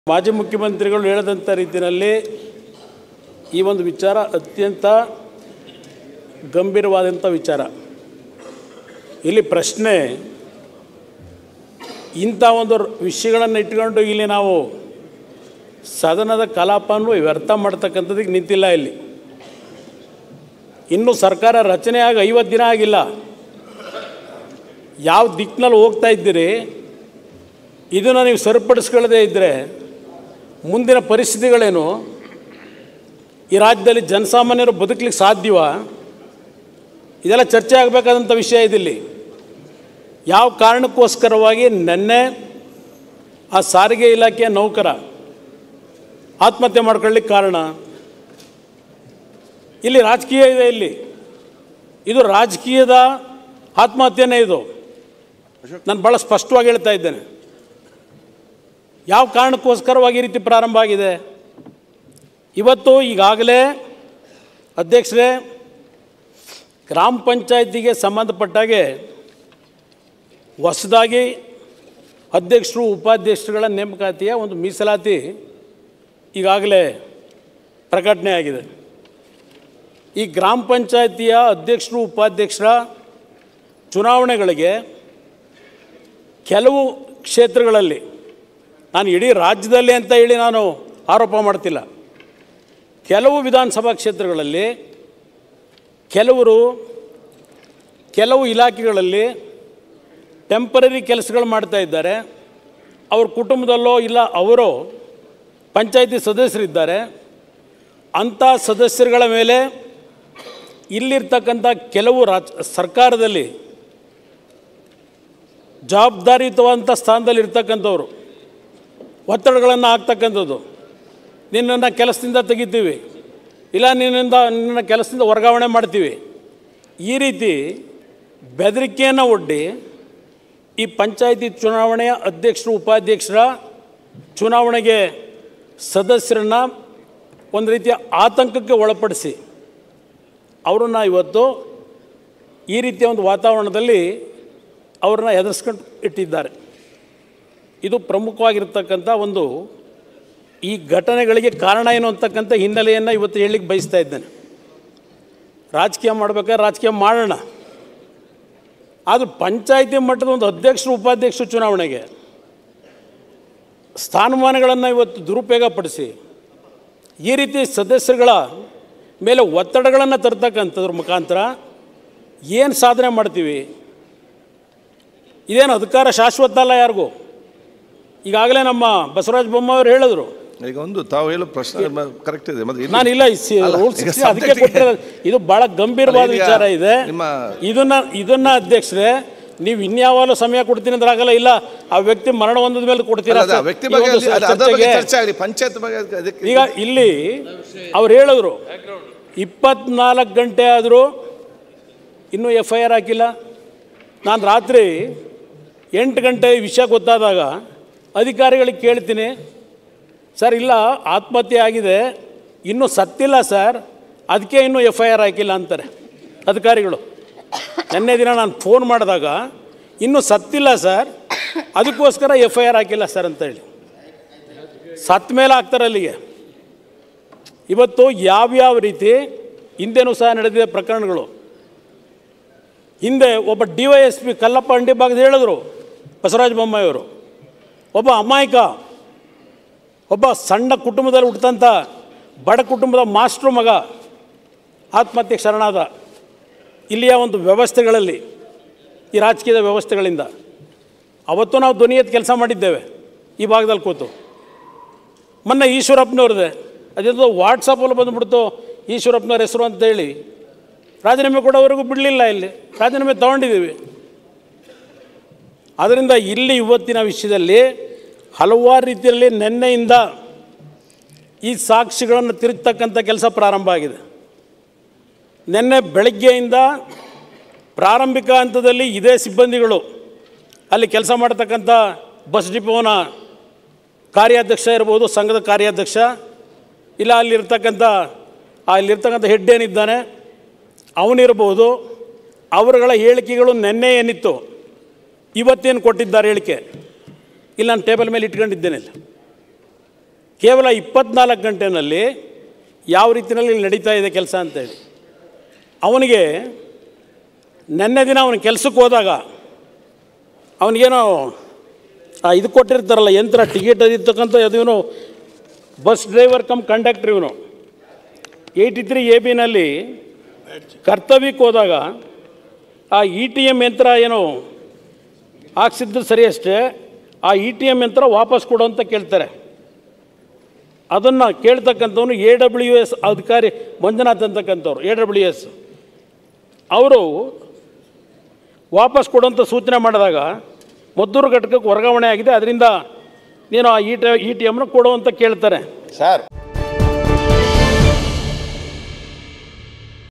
ಮಾಜಿ ಮುಖ್ಯಮಂತ್ರಿಗಳು ಹೇಳಿದಂಥ ರೀತಿಯಲ್ಲಿ ಈ ಒಂದು ವಿಚಾರ ಅತ್ಯಂತ ಗಂಭೀರವಾದಂಥ ವಿಚಾರ ಇಲ್ಲಿ ಪ್ರಶ್ನೆ ಇಂಥ ಒಂದು ವಿಷಯಗಳನ್ನು ಇಟ್ಕೊಂಡು ಇಲ್ಲಿ ನಾವು ಸದನದ ಕಲಾಪವನ್ನು ವ್ಯರ್ಥ ಮಾಡ್ತಕ್ಕಂಥದ್ದಕ್ಕೆ ನಿಂತಿಲ್ಲ ಇಲ್ಲಿ ಇನ್ನು ಸರ್ಕಾರ ರಚನೆಯಾಗಿ ಐವತ್ತು ದಿನ ಆಗಿಲ್ಲ ಯಾವ ದಿಕ್ಕಿನಲ್ಲಿ ಹೋಗ್ತಾ ಇದ್ದೀರಿ ಇದನ್ನು ನೀವು ಸರಿಪಡಿಸ್ಕೊಳ್ಳದೇ ಇದ್ದರೆ ಮುಂದಿನ ಪರಿಸ್ಥಿತಿಗಳೇನು ಈ ರಾಜ್ಯದಲ್ಲಿ ಜನಸಾಮಾನ್ಯರು ಬದುಕಲಿಕ್ಕೆ ಸಾಧ್ಯವಾ ಇದೆಲ್ಲ ಚರ್ಚೆ ಆಗಬೇಕಾದಂಥ ವಿಷಯ ಇದಿಲ್ಲಿ ಯಾವ ಕಾರಣಕ್ಕೋಸ್ಕರವಾಗಿ ನಿನ್ನೆ ಆ ಸಾರಿಗೆ ಇಲಾಖೆಯ ನೌಕರ ಆತ್ಮಹತ್ಯೆ ಮಾಡ್ಕೊಳ್ಳಿಕ್ಕೆ ಕಾರಣ ಇಲ್ಲಿ ರಾಜಕೀಯ ಇದೆ ಇಲ್ಲಿ ಇದು ರಾಜಕೀಯದ ಆತ್ಮಹತ್ಯೆನೇ ಇದು ನಾನು ಭಾಳ ಸ್ಪಷ್ಟವಾಗಿ ಹೇಳ್ತಾ ಇದ್ದೇನೆ ಯಾವ ಕಾರಣಕ್ಕೋಸ್ಕರವಾಗಿ ಈ ರೀತಿ ಪ್ರಾರಂಭ ಆಗಿದೆ ಇವತ್ತು ಈಗಾಗಲೇ ಅಧ್ಯಕ್ಷರೇ ಗ್ರಾಮ ಪಂಚಾಯತಿಗೆ ಸಂಬಂಧಪಟ್ಟಾಗೆ ಹೊಸದಾಗಿ ಅಧ್ಯಕ್ಷರು ಉಪಾಧ್ಯಕ್ಷರುಗಳ ನೇಮಕಾತಿಯ ಒಂದು ಮೀಸಲಾತಿ ಈಗಾಗಲೇ ಪ್ರಕಟಣೆ ಆಗಿದೆ ಈ ಗ್ರಾಮ ಪಂಚಾಯತಿಯ ಅಧ್ಯಕ್ಷರು ಉಪಾಧ್ಯಕ್ಷರ ಚುನಾವಣೆಗಳಿಗೆ ಕೆಲವು ಕ್ಷೇತ್ರಗಳಲ್ಲಿ ನಾನು ಇಡೀ ರಾಜ್ಯದಲ್ಲಿ ಅಂತ ಹೇಳಿ ನಾನು ಆರೋಪ ಮಾಡ್ತಿಲ್ಲ ಕೆಲವು ವಿಧಾನಸಭಾ ಕ್ಷೇತ್ರಗಳಲ್ಲಿ ಕೆಲವರು ಕೆಲವು ಇಲಾಖೆಗಳಲ್ಲಿ ಟೆಂಪರರಿ ಕೆಲಸಗಳು ಮಾಡ್ತಾ ಇದ್ದಾರೆ ಅವ್ರ ಕುಟುಂಬದಲ್ಲೋ ಇಲ್ಲ ಅವರೋ ಪಂಚಾಯತಿ ಸದಸ್ಯರಿದ್ದಾರೆ ಅಂಥ ಸದಸ್ಯರುಗಳ ಮೇಲೆ ಇಲ್ಲಿರ್ತಕ್ಕಂಥ ಕೆಲವು ರಾಜ್ ಸರ್ಕಾರದಲ್ಲಿ ಜವಾಬ್ದಾರಿಯುತವಾದಂಥ ಸ್ಥಾನದಲ್ಲಿ ಇರ್ತಕ್ಕಂಥವ್ರು ಒತ್ತಡಗಳನ್ನು ಹಾಕ್ತಕ್ಕಂಥದ್ದು ನಿನ್ನನ್ನು ಕೆಲಸದಿಂದ ತೆಗಿತೀವಿ ಇಲ್ಲ ನಿನ್ನಿಂದ ನಿನ್ನ ಕೆಲಸದಿಂದ ವರ್ಗಾವಣೆ ಮಾಡ್ತೀವಿ ಈ ರೀತಿ ಬೆದರಿಕೆಯನ್ನು ಒಡ್ಡಿ ಈ ಪಂಚಾಯಿತಿ ಚುನಾವಣೆಯ ಅಧ್ಯಕ್ಷರು ಉಪಾಧ್ಯಕ್ಷರ ಚುನಾವಣೆಗೆ ಸದಸ್ಯರನ್ನ ಒಂದು ರೀತಿಯ ಆತಂಕಕ್ಕೆ ಒಳಪಡಿಸಿ ಅವರನ್ನು ಇವತ್ತು ಈ ರೀತಿಯ ಒಂದು ವಾತಾವರಣದಲ್ಲಿ ಅವ್ರನ್ನ ಹೆದರ್ಸ್ಕೊಂಡು ಇಟ್ಟಿದ್ದಾರೆ ಇದು ಪ್ರಮುಖವಾಗಿರ್ತಕ್ಕಂಥ ಒಂದು ಈ ಘಟನೆಗಳಿಗೆ ಕಾರಣ ಏನು ಅಂತಕ್ಕಂಥ ಹಿನ್ನೆಲೆಯನ್ನು ಇವತ್ತು ಹೇಳಲಿಕ್ಕೆ ಬಯಸ್ತಾ ಇದ್ದೇನೆ ರಾಜಕೀಯ ಮಾಡ್ಬೇಕಾದ್ರೆ ರಾಜಕೀಯ ಮಾಡೋಣ ಆದರೆ ಪಂಚಾಯಿತಿ ಮಟ್ಟದ ಒಂದು ಅಧ್ಯಕ್ಷರು ಉಪಾಧ್ಯಕ್ಷರು ಚುನಾವಣೆಗೆ ಸ್ಥಾನಮಾನಗಳನ್ನು ಇವತ್ತು ದುರುಪಯೋಗ ಪಡಿಸಿ ಈ ರೀತಿ ಸದಸ್ಯರುಗಳ ಮೇಲೆ ಒತ್ತಡಗಳನ್ನು ತರ್ತಕ್ಕಂಥದ್ರ ಮುಖಾಂತರ ಏನು ಸಾಧನೆ ಮಾಡ್ತೀವಿ ಇದೇನು ಅಧಿಕಾರ ಶಾಶ್ವತ ಅಲ್ಲ ಯಾರಿಗೂ ಈಗಾಗಲೇ ನಮ್ಮ ಬಸವರಾಜ ಬೊಮ್ಮಾಯಿ ಅವರು ಹೇಳಿದ್ರು ಈಗ ಒಂದು ತಾವು ಹೇಳೋ ಪ್ರಶ್ನೆ ಕರೆಕ್ಟ್ ಇದೆ ಮತ್ತೆ ಇಲ್ಲಿ- ನಾನು ಇಲ್ಲ ಅಲ್ಲ, ರೂಲ್ ಈಗ ಅದಕ್ಕೆ subject ಗೆ- ಕೊಟ್ಟಿರೋದು ಇದು ಬಹಳ ಗಂಭೀರವಾದ ಅಲ್ಲ, ಈಗ ವಿಚಾರ ಇದೆ ನಿಮ್ಮ- ಇದನ್ನ ಇದನ್ನ ಅಧ್ಯಕ್ಷರೇ ನೀವು ಇನ್ಯಾವಾಗಲೂ ಸಮಯ ಕೊಡ್ತೀನಿ ಅಂದ್ರೆ ಆಗಲ್ಲ ಇಲ್ಲ ಆ ವ್ಯಕ್ತಿ ಮರಣ ಹೊಂದಿದ ಮೇಲೆ ಕೊಡ್ತೀರಾ ಅಲ್ಲ, ಅದು ವ್ಯಕ್ತಿ ಬಗ್ಗೆ ಅಲ್ಲಿ- ಅದು- ಅದ್ರ ಬಗ್ಗೆ ಚರ್ಚೆ ಆಗಲಿ ಪಂಚಾಯತ್ ಬಗ್ಗೆ ಅದಕ್ಕೆ- ಅದಕ್ಕೆ ಈಗ ಇಲ್ಲಿ ಅವ್ರು ಹೇಳಿದ್ರು ಇಪ್ಪತ್ನಾಲ್ಕು ಗಂಟೆ ಆದರೂ ಇನ್ನೂ ಎಫ್ ಐ ಆರ್ ಹಾಕಿಲ್ಲ ನಾನು ರಾತ್ರಿ ಎಂಟು ಗಂಟೆ ವಿಷಯ ಗೊತ್ತಾದಾಗ ಅಧಿಕಾರಿಗಳಿಗೆ ಕೇಳ್ತೀನಿ ಸರ್ ಇಲ್ಲ ಆತ್ಮಹತ್ಯೆ ಆಗಿದೆ ಇನ್ನೂ ಸತ್ತಿಲ್ಲ ಸರ್ ಅದಕ್ಕೆ ಇನ್ನೂ ಎಫ್ ಐ ಆರ್ ಹಾಕಿಲ್ಲ ಅಂತಾರೆ ಅಧಿಕಾರಿಗಳು ನಿನ್ನೆ ದಿನ ನಾನು ಫೋನ್ ಮಾಡಿದಾಗ ಇನ್ನೂ ಸತ್ತಿಲ್ಲ ಸರ್ ಅದಕ್ಕೋಸ್ಕರ ಎಫ್ ಐ ಆರ್ ಹಾಕಿಲ್ಲ ಸರ್ ಅಂತೇಳಿ ಸತ್ತ ಮೇಲೆ ಹಾಕ್ತಾರೆ ಅಲ್ಲಿಗೆ ಇವತ್ತು ಯಾವ್ಯಾವ ರೀತಿ ಹಿಂದೆನೂ ಸಹ ನಡೆದಿದೆ ಪ್ರಕರಣಗಳು ಹಿಂದೆ ಒಬ್ಬ D Y S P Kallappa ಅಂಡಿ ಭಾಗದ ಹೇಳಿದ್ರು ಬಸವರಾಜ ಬೊಮ್ಮಾಯಿಯವರು ಒಬ್ಬ ಅಮಾಯಕ ಒಬ್ಬ ಸಣ್ಣ ಕುಟುಂಬದಲ್ಲಿ ಹುಟ್ಟಂಥ ಬಡ ಕುಟುಂಬದ ಮಾಸ್ಟ್ರು ಮಗ ಆತ್ಮಹತ್ಯೆಗೆ ಶರಣಾದ ಇಲ್ಲಿಯ ಒಂದು ವ್ಯವಸ್ಥೆಗಳಲ್ಲಿ ಈ ರಾಜಕೀಯದ ವ್ಯವಸ್ಥೆಗಳಿಂದ ಅವತ್ತು ನಾವು ಧ್ವನಿ ಎತ್ತಿ ಕೆಲಸ ಮಾಡಿದ್ದೇವೆ ಈ ಭಾಗದಲ್ಲಿ ಕೂತು ಮೊನ್ನೆ ಈಶ್ವರಪ್ಪನವ್ರದ್ದೆ ಅದೇನೋ ವಾಟ್ಸಪ್ಪಲ್ಲಿ ಬಂದುಬಿಡ್ತು ಈಶ್ವರಪ್ಪನವ್ರ ಹೆಸರು ಅಂತೇಳಿ ರಾಜೀನಾಮೆ ಕೊಡೋವರೆಗೂ ಬಿಡಲಿಲ್ಲ ಇಲ್ಲಿ ರಾಜೀನಾಮೆ ತಗೊಂಡಿದ್ದೀವಿ ಆದ್ದರಿಂದ ಇಲ್ಲಿ ಇವತ್ತಿನ ವಿಷಯದಲ್ಲಿ ಹಲವಾರು ರೀತಿಯಲ್ಲಿ ನಿನ್ನೆಯಿಂದ ಈ ಸಾಕ್ಷಿಗಳನ್ನು ತಿರುಗ್ತಕ್ಕಂಥ ಕೆಲಸ ಪ್ರಾರಂಭ ಆಗಿದೆ ನಿನ್ನೆ ಬೆಳಗ್ಗೆಯಿಂದ ಪ್ರಾರಂಭಿಕ ಹಂತದಲ್ಲಿ ಇದೇ ಸಿಬ್ಬಂದಿಗಳು ಅಲ್ಲಿ ಕೆಲಸ ಮಾಡ್ತಕ್ಕಂಥ ಬಸ್ ಡಿಪೋನ ಕಾರ್ಯಾಧ್ಯಕ್ಷ ಇರ್ಬೋದು ಸಂಘದ ಕಾರ್ಯಾಧ್ಯಕ್ಷ ಇಲ್ಲ ಅಲ್ಲಿರ್ತಕ್ಕಂಥ ಅಲ್ಲಿರ್ತಕ್ಕಂಥ ಹೆಡ್ ಏನಿದ್ದಾನೆ ಅವನಿರ್ಬೋದು ಅವರುಗಳ ಹೇಳಿಕೆಗಳು ನೆನ್ನೆ ಏನಿತ್ತು ಇವತ್ತೇನು ಕೊಟ್ಟಿದ್ದಾರೆ ಹೇಳಿಕೆ ಇಲ್ಲಿ ನಾನು ಟೇಬಲ್ ಮೇಲೆ ಇಟ್ಕೊಂಡಿದ್ದೇನೆ ಇಲ್ಲಿ ಕೇವಲ ಇಪ್ಪತ್ನಾಲ್ಕು ಗಂಟೆನಲ್ಲಿ ಯಾವ ರೀತಿಯಲ್ಲಿ ಇಲ್ಲಿ ನಡೀತಾ ಇದೆ ಕೆಲಸ ಅಂತೇಳಿ ಅವನಿಗೆ ನೆನ್ನೆ ದಿನ ಅವನ ಕೆಲಸಕ್ಕೆ ಹೋದಾಗ ಅವನಿಗೇನೋ ಆ ಇದು ಕೊಟ್ಟಿರ್ತಾರಲ್ಲ ಯಂತ್ರ ಟಿಕೆಟ್ ಇರ್ತಕ್ಕಂಥ ಅದು ಇವನು ಬಸ್ ಡ್ರೈವರ್ ಕಮ್ ಕಂಡಕ್ಟ್ರ್ ಇವನು ಏಯ್ಟಿ ತ್ರೀ ಎ ಬಿನಲ್ಲಿ ಕರ್ತವ್ಯಕ್ಕೆ ಹೋದಾಗ ಆ ಇ ಟಿ ಎಮ್ ಯಂತ್ರ ಏನೋ ಹಾಕ್ಸಿದ್ದು ಸರಿ ಅಷ್ಟೇ ಆ ಇ ಟಿ ಎಮ್ ಯಂತ್ರ ವಾಪಸ್ ಕೊಡು ಅಂತ ಕೇಳ್ತಾರೆ ಅದನ್ನು ಕೇಳ್ತಕ್ಕಂಥವನು ಎ ಡಬ್ಲ್ಯೂ ಎಸ್ ಅಧಿಕಾರಿ ಮಂಜುನಾಥ್ ಅಂತಕ್ಕಂಥವ್ರು ಎ ಡಬ್ಲ್ಯೂ ಎಸ್ ಅವರು ವಾಪಸ್ ಕೊಡುವಂಥ ಸೂಚನೆ ಮಾಡಿದಾಗ ಮದ್ದೂರು ಘಟಕಕ್ಕೆ ವರ್ಗಾವಣೆ ಆಗಿದೆ ಅದರಿಂದ ನೀನು ಆ ಇ ಟಿ ಇ ಟಿ ಎಮ್ನ ಕೊಡು ಅಂತ ಕೇಳ್ತಾರೆ ಸರ್